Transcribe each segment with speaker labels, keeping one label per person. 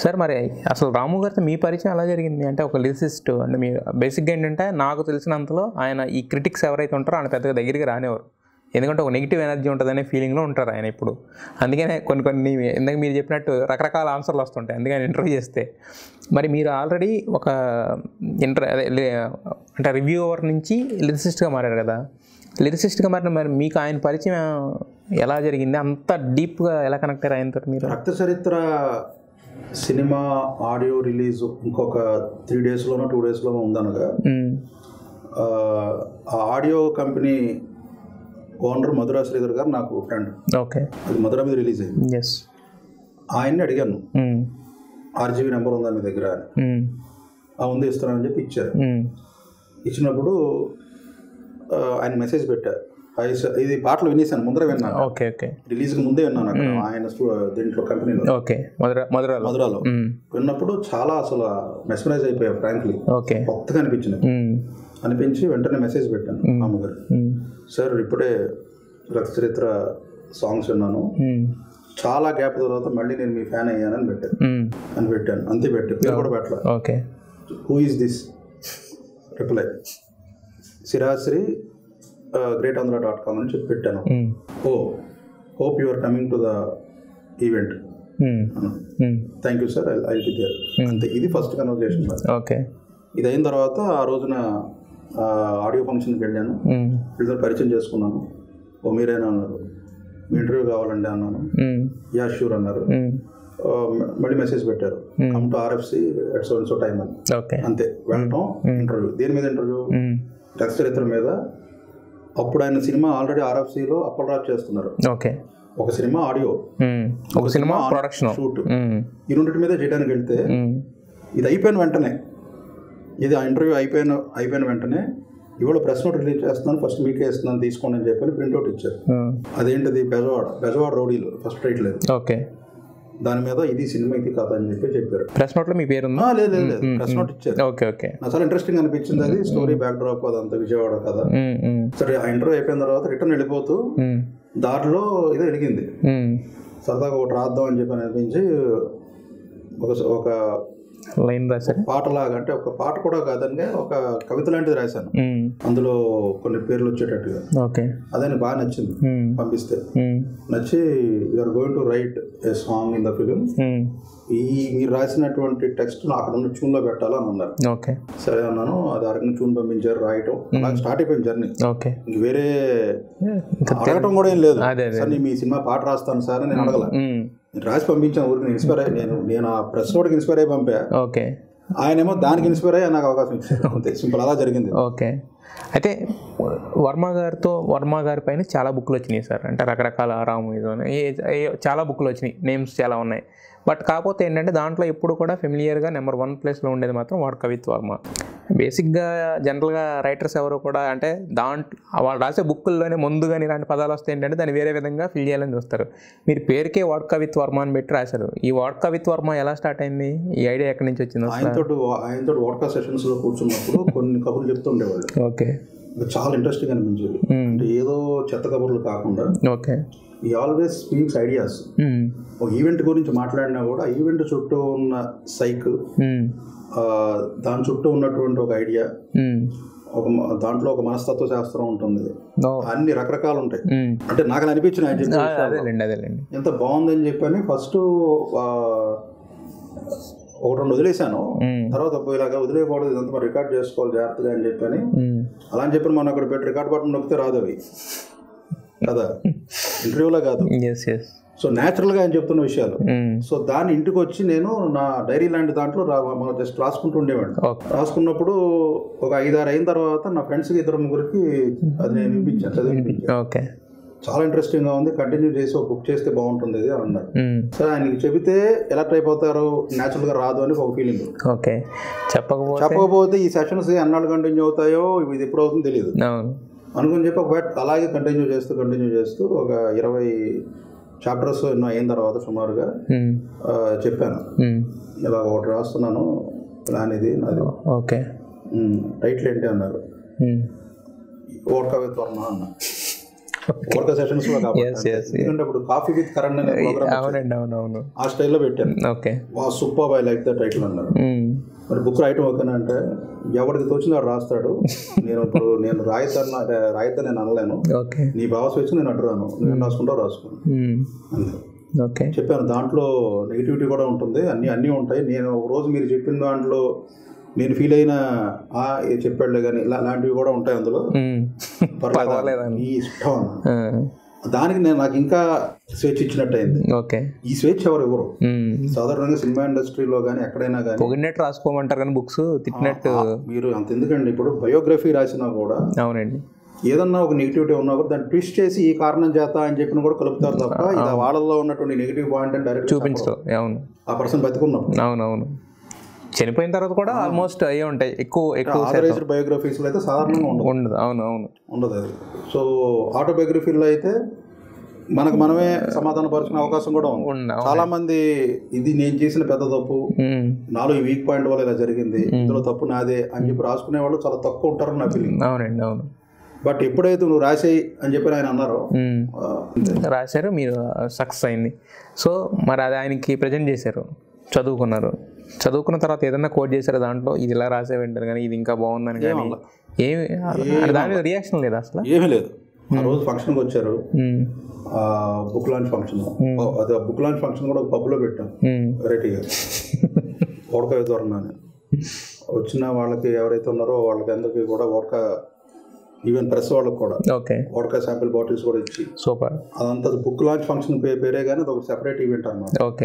Speaker 1: Sir మరి అసలు రాము గారితో మీ పరిచయం ఎలా జరిగింది అంటే ఒక లిరిసిస్ట్ అంటే మీ బేసిక్గా ఏంటంటే నాకు తెలిసినంతలో ఆయన ఈ క్రిటిక్స్ ఎవరైతే ఉంటారో ఆయన పెద్దగా దగ్గరికి రానివారు ఎందుకంటే ఒక నెగిటివ్ ఎనర్జీ ఉంటుందనే ఫీలింగ్లో ఉంటారు ఆయన ఇప్పుడు అందుకనే కొన్ని కొన్ని ఇందాక మీరు చెప్పినట్టు రకరకాల ఆన్సర్లు వస్తుంటాయి అందుకని ఇంటర్వ్యూ చేస్తే మరి మీరు ఆల్రెడీ ఒక ఇంటర్ అదే లే- అంటే రివ్యూవర్ నుంచి లిరిసిస్ట్గా మారారు కదా లిరిసిస్ట్గా మారిన మరి మీకు ఆయన పరిచయం ఎలా జరిగింది అంత డీప్గా ఎలా కనెక్ట్ అయ్యారు ఆయనతో మీరు
Speaker 2: Rakta Charitra cinema audio release ఇంకొక త్రీ డేస్లోనో టూ డేస్లోనో ఉందనగా
Speaker 1: మ్మ్.
Speaker 2: ఆ, ఆ audio company owner Madhura Sridhar garu నాకు ఫ్రెండ్
Speaker 1: ఓకే
Speaker 2: అది మధురా మీద రిలీజ్ అయింది
Speaker 1: ఎస్
Speaker 2: ఆయన్ని అడిగాను ఆర్జీబీ నెంబర్ ఉందా మీ దగ్గర అని ఆ ఉంది ఇస్తానని చెప్పి ఇచ్చారు ఇచ్చినప్పుడు ఆ, ఆయన మెసేజ్ పెట్టారు హాయ్ సార్ ఇది పాటలు వినేసాను ముందర విన్నాను
Speaker 1: ఓకే ఓకే
Speaker 2: రిలీజ్కి ముందే విన్నాను అక్కడ ఆయన స్టూ- దీంట్లో కంపెనీలో
Speaker 1: ఓకే మధుర మధురలో
Speaker 2: మధురాలో
Speaker 1: మ్మ్.
Speaker 2: విన్నప్పుడు చాలా అసలు మెస్మరైజ్ అయిపోయా ఫ్రాంక్లీ
Speaker 1: ఓకే
Speaker 2: కొత్తగా అనిపించింది
Speaker 1: మ్మ్.
Speaker 2: అనిపించి వెంటనే మెసేజ్ పెట్టాను మామగారు
Speaker 1: మ్మ్.
Speaker 2: సార్ ఇప్పుడే రక్త చరిత్ర సాంగ్స్ విన్నాను
Speaker 1: మ్మ్.
Speaker 2: చాలా గ్యాప్ తర్వాత మళ్ళీ నేను మీ ఫ్యాన్ అయ్యానని పెట్టాను
Speaker 1: మ్మ్.
Speaker 2: అని పెట్టాను అంతే పెట్టాను పేరు కూడా పెట్టలే
Speaker 1: okay
Speaker 2: who is this reply Sirasri great Andhra dot com అని చెప్పి పెట్టాను
Speaker 1: మ్మ్.
Speaker 2: Oh hope you are coming to the event
Speaker 1: మ్మ్. మ్మ్.
Speaker 2: Thank you sir I be there అంతే ఇది ఫస్ట్ కన్వర్జేషన్
Speaker 1: ఓకే
Speaker 2: ఇది అయిన తర్వాత ఆ రోజున ఆడియో ఫంక్షన్కి వెళ్ళాను
Speaker 1: మ్మ్.
Speaker 2: వీళ్ళతో పరిచయం చేసుకున్నాను ఓ మీరేనా అన్నారు మీ ఇంటర్వ్యూ కావాలండి అన్నాను
Speaker 1: మ్మ్.
Speaker 2: యా షూర్ అన్నారు
Speaker 1: మ్మ్.
Speaker 2: ఆ, మ- మళ్ళీ మెసేజ్ పెట్టారు come to RFC at so so time అని
Speaker 1: ఓకే
Speaker 2: అంతే వెళ్ళటం ఇంటర్వ్యూ దేని మీద ఇంటర్వ్యూ
Speaker 1: మ్మ్.
Speaker 2: రక్త చరిత్ర మీద అప్పుడు ఆయన సినిమా ఆల్రెడీ ఆర్ఎఫ్సిలో అప్పలరాజ్ చేస్తున్నారు
Speaker 1: ఓకే
Speaker 2: ఒక సినిమా ఆడియో
Speaker 1: మ్మ్. ఒక సినిమా ప్రొడక్షన్
Speaker 2: షూట్
Speaker 1: మ్మ్.
Speaker 2: ఈ రెండింటి మీద చేయడానికి వెళ్తే
Speaker 1: మ్మ్.
Speaker 2: ఇది అయిపోయిన వెంటనే ఇది ఆ ఇంటర్వ్యూ అయిపోయిన అయిపోయిన వెంటనే ఇవాళ ప్రెస్ నోట్ రిలీజ్ చేస్తున్నాను ఫస్ట్ మీకే ఇస్తున్నాను తీసుకోండి అని చెప్పి ప్రింట్అవుట్ ఇచ్చారు
Speaker 1: మ్మ్.
Speaker 2: అదేంటిది బెజవాడ బెజవాడ రౌడీలు ఫస్ట్ రైట్ లేదు
Speaker 1: ఓకే
Speaker 2: దాని మీద ఇది సినిమా ఇది కథ అని చెప్పి చెప్పారు
Speaker 1: ప్రెస్ నోట్లో మీ పేరు ఉందా
Speaker 2: ఆ, లేదు లేదు లేదు ప్రెస్ నోట్ ఇచ్చారు
Speaker 1: ఓకే ఓకే
Speaker 2: నాకు చాలా ఇంట్రెస్టింగ్ అనిపించింది అది స్టోరీ బ్యాక్ డ్రాప్ అదంతా విజయవాడ కథ
Speaker 1: మ్మ్. మ్మ్.
Speaker 2: సరే ఆ ఇంటర్వ్యూ అయిపోయిన తర్వాత రిటర్న్ వెళ్ళిపోతూ
Speaker 1: మ్మ్.
Speaker 2: దారిలో ఇది వెలిగింది
Speaker 1: మ్మ్.
Speaker 2: సరదాగా ఒకటి రాద్దాం అని చెప్పి అనిపించి ఒక ఒక
Speaker 1: లైన్ రాశారు
Speaker 2: పాటలాగా అంటే ఒక పాట కూడా కాదండి ఒక కవిత లాంటిది రాశాను
Speaker 1: మ్మ్.
Speaker 2: అందులో కొన్ని పేర్లు వచ్చేటట్టుగా
Speaker 1: ఓకే
Speaker 2: అదే నాకు బాగా నచ్చింది
Speaker 1: మ్మ్.
Speaker 2: పంపిస్తే
Speaker 1: మ్మ్.
Speaker 2: నచ్చి you're going to write a song in the film
Speaker 1: మ్మ్.
Speaker 2: ఈ మీరు రాసినటువంటి టెక్స్ట్ అక్కడ ఉన్న ట్యూన్లో పెట్టాలని అన్నారు
Speaker 1: ఓకే
Speaker 2: సరే అన్నాను అది అరగని ట్యూన్ పంపించారు రాయటం అలా స్టార్ట్ అయిపోయింది జర్నీ
Speaker 1: ఓకే
Speaker 2: ఇంక వేరే
Speaker 1: ఇంకా
Speaker 2: అడగటం కూడా ఏం లేదు
Speaker 1: అదే అదే
Speaker 2: సార్ నేను మీ సినిమా పాట రాస్తాను సార్ అని నేను అడగల
Speaker 1: మ్మ్.
Speaker 2: నేను రాసి పంపించాను ఊరికి నేను ఇన్స్పైర్ అయ్యి నేను నేను ఆ ప్రెస్ నోట్కి ఇన్స్పైర్ అయ్యి పంపా
Speaker 1: ఓకే
Speaker 2: ఆయనేమో దానికి ఇన్స్పైర్ అయ్యి నాకు అవకాశం ఇచ్చారు అంతే సింపుల్ అలా జరిగింది
Speaker 1: ఓకే అయితే వర్మ గారితో వర్మ గారి పైన చాలా బుక్లు వచ్చినాయి సార్ అంటే రకరకాల రాము ఇది అని. ఏ- ఏ- చాలా బుక్లు వచ్చినాయి నేమ్స్ చాలా ఉన్నాయి బట్ కాకపోతే ఏంటంటే దాంట్లో ఎప్పుడు కూడా ఫెమిలియర్గా నెంబర్ వన్ ప్లేస్లో ఉండేది మాత్రం వాడు కవిత్వ వర్మ బేసిక్గా జనరల్గా రైటర్స్ ఎవరు కూడా అంటే దాంట్లో వాళ్ళు రాసే బుక్కుల్లోనే ముందు కానీ ఇలాంటి పదాలు వస్తే ఏంటంటే దాన్ని వేరే విధంగా ఫిల్ చేయాలని చూస్తారు మీరు పేరుకే వాడ్ కవిత్వ వర్మ అని పెట్టి రాశారు ఈ వాడ్ కవిత్వ వర్మ ఎలా స్టార్ట్ అయింది ఈ ఐడియా ఎక్కడి నుంచి వచ్చింది అసలు
Speaker 2: ఆయనతో ఆయనతో వాడ్కా సెషన్స్ లో కూర్చున్నప్పుడు కొన్ని కబుర్లు చెప్తుండేవాళ్ళు
Speaker 1: ఓకే
Speaker 2: నాకు చాలా ఇంట్రెస్టింగ్ అనిపించేది
Speaker 1: మ్మ్.
Speaker 2: అంటే ఏదో చెత్త కబుర్లు కాకుండా
Speaker 1: ఓకే
Speaker 2: ఈ ఆల్వేస్ స్పీక్స్ ఐడియాస్
Speaker 1: మ్మ్.
Speaker 2: ఒక ఈవెంట్ గురించి మాట్లాడినా కూడా ఈవెంట్ చుట్టూ ఉన్న సైక్
Speaker 1: మ్మ్.
Speaker 2: దాని చుట్టూ ఉన్నటువంటి ఒక ఐడియా
Speaker 1: మ్మ్.
Speaker 2: ఒక మ- దాంట్లో ఒక మనస్తత్వ శాస్త్రం ఉంటుంది
Speaker 1: ఓ.
Speaker 2: అన్ని రకరకాలు ఉంటాయి
Speaker 1: మ్మ్.
Speaker 2: అంటే నాకు అలా అనిపించిన ఆయన చెప్పిన
Speaker 1: ఆ,
Speaker 2: విషయాలు.
Speaker 1: అదేలేండి అదేలేండి
Speaker 2: ఎంత బాగుందని చెప్పని ఫస్ట్ ఒకటి రెండు వదిలేశాను
Speaker 1: మ్మ్.
Speaker 2: తర్వాత అబ్బో ఇలాగా వదిలేయకూడదు ఇదంతా మరి రికార్డ్ చేసుకోవాలి జాగ్రత్తగా అని చెప్పని
Speaker 1: మ్మ్.
Speaker 2: అలా అని చెప్పి మనం అక్కడ పెట్టి రికార్డ్ బటన్ నొక్కితే రాదు అవి కదా ఇంటర్వ్యూలో కాదు
Speaker 1: ఎస్ ఎస్
Speaker 2: సో న్యాచురల్గా ఆయన చెప్తున్న విషయాలు
Speaker 1: మ్మ్.
Speaker 2: సో దాన్ని ఇంటికి వచ్చి నేను నా డైరీ లాంటి దాంట్లో రా మనం జస్ట్ రాసుకుంటూ ఉండేవాడిని
Speaker 1: ఓకే
Speaker 2: రాసుకున్నప్పుడు ఒక ఐదారు అయిన తర్వాత నా ఫ్రెండ్స్కి ఇద్దరు ముగ్గురికి అది నేను వినిపించాను చదివి వినిపించాను
Speaker 1: ఓకే
Speaker 2: చాలా ఇంట్రెస్టింగ్గా ఉంది కంటిన్యూ చేసి ఒక బుక్ చేస్తే బాగుంటుంది ఇది అని అన్నారు
Speaker 1: మ్మ్.
Speaker 2: సరే ఆయనకి చెబితే ఎలక్ట్ అయిపోతారు న్యాచురల్గా రాదు అని ఒక ఫీలింగ్
Speaker 1: ఓకే చెప్పకపోతే
Speaker 2: చెప్పకపోతే ఈ సెషన్స్ ఎన్నాళ్ళు కంటిన్యూ అవుతాయో ఇది ఎప్పుడు అవుతుందో తెలియదు
Speaker 1: అవును
Speaker 2: అనుకుని చెప్పి ఒక అలాగే కంటిన్యూ చేస్తూ కంటిన్యూ చేస్తూ ఒక ఇరవై చాప్టర్స్ ఎన్నో అయిన తర్వాత సుమారుగా
Speaker 1: మ్మ్.
Speaker 2: ఆ, చెప్పాను
Speaker 1: మ్మ్.
Speaker 2: ఇలా ఒకటి రాస్తున్నాను ప్లాన్ ఇది నాది
Speaker 1: ఓకే
Speaker 2: ఉమ్, టైటిల్ ఏంటి అన్నారు
Speaker 1: మ్మ్.
Speaker 2: ఓడకవిత్ వర్మ అన్న వర్క్ సెషన్స్ లో కాబట్టి
Speaker 1: Yes, yes, yes.
Speaker 2: ఎందుకంటే ఇప్పుడు కాఫీ విత్ కరణ్ అనే ప్రోగ్రామ్
Speaker 1: అవునండి అవును అవును
Speaker 2: ఆ స్టైల్లో పెట్టాను
Speaker 1: ఓకే
Speaker 2: వా super I like the title అన్నారు మరి బుక్ రాయటం ఓకేనా అంటే ఎవరికి తోచింది వాడు రాస్తాడు నేను ఇప్పుడు నేను రాయద్దన్న రాయద్దని నేను అనలేను
Speaker 1: ఓకే
Speaker 2: నీ భావ స్వేచ్ఛ నేను అడ్డురాను నువ్వు రాసుకుంటావు రాసుకో అంతే
Speaker 1: ఓకే
Speaker 2: చెప్పాను దాంట్లో నెగిటివిటీ కూడా ఉంటుంది అన్నీ అన్నీ ఉంటాయి నేను ఒక రోజు మీరు చెప్పిన దాంట్లో నేను ఫీల్ అయిన ఆ ఏ చెప్పాడులే కానీ ఇలా లాంటివి కూడా ఉంటాయి అందులో
Speaker 1: పర్వాలేదండి.
Speaker 2: ఈ ఇష్టం అన్న. దానికి నేను నాకు ఇంకా స్వేచ్ఛ ఇచ్చినట్టు అయింది
Speaker 1: ఓకే
Speaker 2: ఈ స్వేచ్ఛ ఎవరు ఎవరు సాధారణంగా సినిమా ఇండస్ట్రీలో కానీ ఎక్కడైనా కానీ
Speaker 1: పొగిడినట్టు రాసుకోమంటారు కానీ బుక్స్ తిట్టినట్టు
Speaker 2: మీరు అంత ఎందుకండి ఇప్పుడు బయోగ్రఫీ రాసినా కూడా
Speaker 1: అవునండి
Speaker 2: ఏదన్నా ఒక నెగిటివిటీ ఉన్నా కూడా దాన్ని ట్విస్ట్ చేసి ఈ కారణం చేత అని చెప్పిన కూడా కలుపుతారు తప్ప ఇది వాళ్ళలో ఉన్నటువంటి నెగిటివ్ పాయింట్ అని డైరెక్ట్
Speaker 1: చూపించరు అవును
Speaker 2: ఆ పర్సన్ బతికున్నప్పుడు
Speaker 1: అవును అవును చనిపోయిన తర్వాత కూడా ఆల్మోస్ట్ అయ్యే ఉంటాయి ఎక్కువ ఎక్కువ
Speaker 2: ఆథరైజ్డ్ బయోగ్రఫీస్లో అయితే సాధారణంగా ఉండదు
Speaker 1: ఉండదు అవును అవును
Speaker 2: ఉండదు అది సో ఆటోబయోగ్రఫీలో అయితే మనకు మనమే సమాధాన పరుచుకునే అవకాశం కూడా ఉంది
Speaker 1: ఉండ
Speaker 2: చాలా మంది ఇది నేను చేసిన పెద్ద తప్పు
Speaker 1: ఉమ్.
Speaker 2: నాలో ఈ వీక్ పాయింట్ వల్ల ఇలా జరిగింది ఇందులో తప్పు నాదే అని చెప్పి రాసుకునే వాళ్ళు చాలా తక్కువ ఉంటారని నా ఫీలింగ్
Speaker 1: అవునండి అవును
Speaker 2: బట్ ఎప్పుడైతే నువ్వు రాసేయి అని చెప్పి ఆయన అన్నారో
Speaker 1: ఉమ్.
Speaker 2: ఆ,
Speaker 1: రాశారు మీరు సక్సెస్ అయింది సో మరి అది ఆయనకి ప్రజెంట్ చేశారు చదువుకున్నారు చదువుకున్న తర్వాత ఏదైనా కోట్ చేశారు దాంట్లో ఇది ఇలా రాసే వింటారు కానీ ఇది ఇంకా బాగుందని కానీ ఏమి అంటే దాని మీద రియాక్షన్ లేదు అసలు
Speaker 2: ఏమీ లేదు ఆ రోజు ఫంక్షన్కి వచ్చారు
Speaker 1: ఉమ్.
Speaker 2: బుక్ లాంచ్ ఫంక్షన్ అదే బుక్ లాంచ్ ఫంక్షన్ కూడా ఒక పబ్లో పెట్టాం
Speaker 1: ఉమ్.
Speaker 2: వెరైటీగా ఓడక విధవరణ అని వచ్చిన వాళ్ళకి ఎవరైతే ఉన్నారో వాళ్ళకి అందరికీ కూడా ఓడక ఈవెన్ ప్రెస్ వాళ్ళకి కూడా
Speaker 1: ఓకే
Speaker 2: ఓడక శాంపిల్ బాటిల్స్ కూడా ఇచ్చి
Speaker 1: సూపర్
Speaker 2: అదంతా బుక్ లాంచ్ ఫంక్షన్ పే పేరే కానీ అది ఒక సెపరేట్ ఈవెంట్ అనమాట
Speaker 1: ఓకే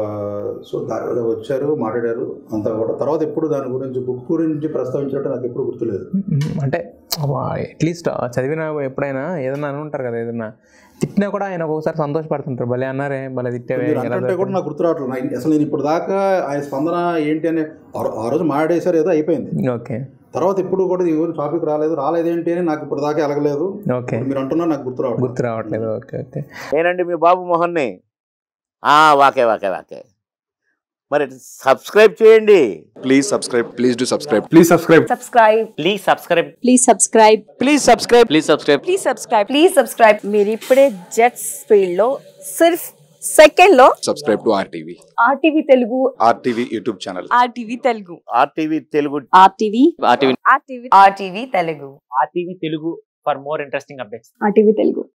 Speaker 2: సో దాని వచ్చారు మాట్లాడారు అంతా కూడా తర్వాత ఎప్పుడు దాని గురించి బుక్ గురించి ప్రస్తావించినట్టు నాకు ఎప్పుడు గుర్తులేదు
Speaker 1: ఉమ్, అంటే అట్లీస్ట్ చదివిన ఎప్పుడైనా ఏదైనా అని ఉంటారు కదా ఏదైనా తిట్టినా కూడా ఆయన ఒక్కొక్కసారి సంతోషపడుతుంటారు భలే అన్నారే భలే తిట్టేవే
Speaker 2: మీరు
Speaker 1: ఎలా
Speaker 2: అంటే కూడా నాకు గుర్తు రావట్లేదు నా- అసలు నేను ఇప్పుడు దాకా ఆయన స్పందన ఏంటి అని ఆ రో- ఆ రోజు మాట్లాడేశారు ఏదో అయిపోయింది
Speaker 1: ఓకే
Speaker 2: తర్వాత ఎప్పుడు కూడా ఈ గురించి టాపిక్ రాలేదు రాలేదేంటి అని నాకు ఇప్పుడు దాకా ఎలగలేదు
Speaker 1: ఓకే
Speaker 2: ఇప్పుడు మీరు అంటున్నా నాకు గుర్తు రావట్లేదు
Speaker 1: గుర్తు రావట్లేదు ఓకే ఓకే
Speaker 3: నేనండి మీ బాబు మోహన్ని ఆ, వాకే వాకే వాకే మరి సబ్స్క్రైబ్ చేయండి
Speaker 4: Please subscribe. Please do subscribe.
Speaker 5: Please subscribe.
Speaker 6: subscribe
Speaker 3: please subscribe
Speaker 6: please subscribe
Speaker 3: please subscribe please subscribe
Speaker 6: please subscribe please subscribe మీరు ఇప్పుడే జెట్స్ ఫీల్డ్ లో సిర్ఫ్ సెకండ్ లో
Speaker 4: Subscribe to RTV.
Speaker 6: RTV Telugu
Speaker 4: RTV YouTube channel.
Speaker 6: RTV Telugu
Speaker 3: RTV Telugu
Speaker 6: RTV
Speaker 7: RTV
Speaker 6: RTV RTV Telugu
Speaker 7: RTV Telugu for more interesting updates
Speaker 6: RTV Telugu